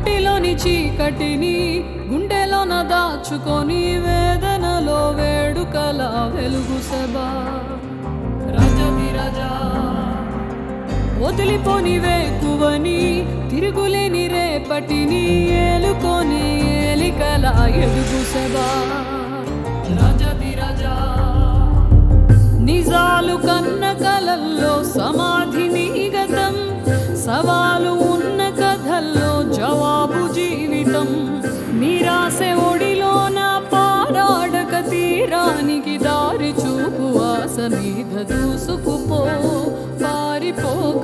కంటిలోని చీకటిని గుండెలోన దాచుకొని వేదనలో వేడుకల వెలుగు సభా రాజా వదిలిపోని వేకువని తిరుగులేని రేపటిని ఏలుకొని ఏలికల ఎదుగు సభా రాజాది రాజా నిజాలు కన్న కలల్లో సమాధిని గతం సవాలు ఉన్న కథల్లో జవాబు జీవితం నిరాశ ఒడిలోన పారాడక తీరానికి దారి చూపు ఆశ మీద దూసుకుపో పారిపోక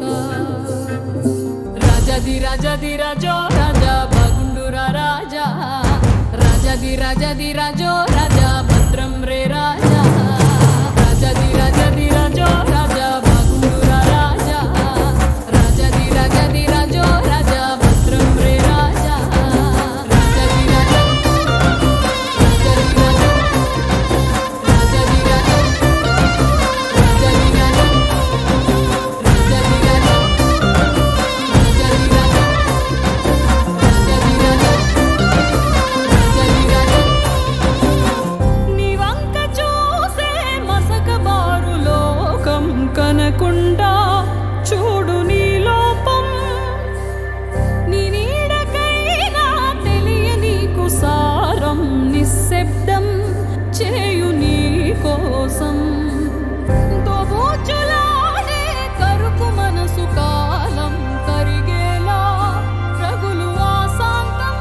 రాజది రాజది రాజో రాజా బాగుండురా రాజా రాజది రాజది రాజో రాజా భద్రం రే రాజా రాజది రాజది రాజో రాజా బాగుండురా రాజా రాజది రాజది రాజో రాజా భద్రం రే రాజా రాజది రాజా రాజది రాజో రాజది రాజో రాజది రాజో రాజది రాజో రాజది రాజో రాజది రాజో రాజది రాజో నీ వంక చూసే మసక బారు లోకం కనకుండా చూడు నీ లోపం నీ నీడకైనా తెలియనీకు సారం నిశ్శబ్దం చేయు నీ కోసం దోబూచులాడే కరుకు మనసు కాలం కరిగేలా రగులు ఆశాంతం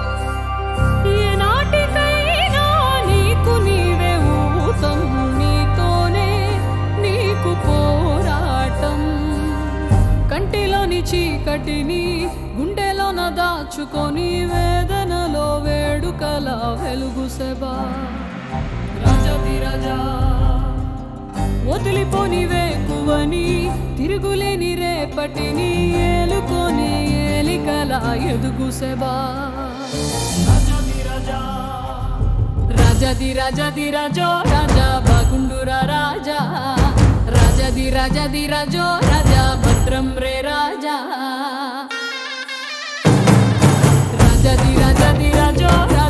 ఏనాటికైనా నీకు నీవే ఊతం నీతోనే నీకు పోరాటం కంటిలోని చీకటిని గుండెలోన దాచుకొని వేదనలో వేడుకల వెలుగు సెబా రాజాది రాజా వదిలిపోని వేకువని తిరుగులేని రేపటిని ఏలుకొని ఏలికల ఎదుగు సెబా రాజాది రాజా రాజాది రాజాది రాజో రాజా బాగుండురా రాజా రాజాది రాజాది రాజో రాజా భద్రం రే రాజా రాజాది రాజాది రాజో రాజా